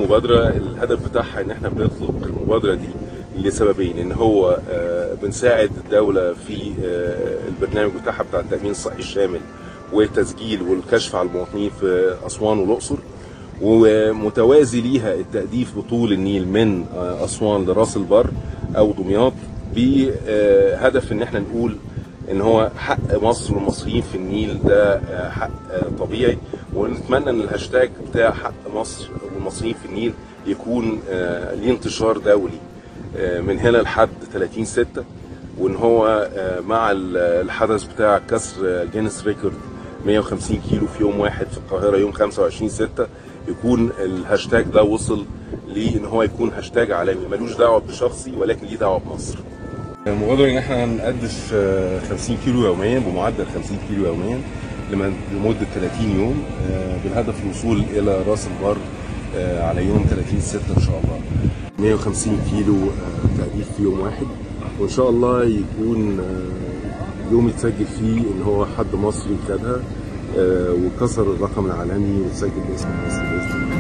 المبادره الهدف بتاعها ان احنا بنطلق المبادره دي لسببين ان هو آه، بنساعد الدوله في آه، البرنامج بتاعها بتاع التامين الصحي الشامل والتسجيل والكشف على المواطنين في اسوان والاقصر ومتوازي ليها التأديف بطول النيل من آه، أسوان لراس البر أو دمياط بهدف إن احنا نقول إن هو حق مصر والمصريين في النيل ده آه، حق آه، طبيعي ونتمنى إن الهاشتاج بتاع حق مصر والمصريين في النيل يكون آه، ليه انتشار دولي آه، من هنا لحد 30 6 وان هو آه، مع ال- الحدث بتاع كسر آه، جينيس ريكورد 150 كيلو في يوم واحد في القاهره يوم 25 6 يكون الهاشتاج ده وصل لان هو يكون هاشتاج عالمي ملوش دعوه بشخصي ولكن ليه دعوه بمصر. مبادرة ان احنا هنقدش آه، 50 كيلو يوميا بمعدل 50 كيلو يوميا لمن- لمده 30 يوم آه، بالهدف الوصول الى راس البر آه، على يوم 30 6 ان شاء الله. 150 كيلو آه، تأليف في يوم واحد وان شاء الله يكون آه، يوم يتسجل فيه ان هو حد مصري خدها آه، وكسر الرقم العالمي وتسجل باسم مصر باذن الله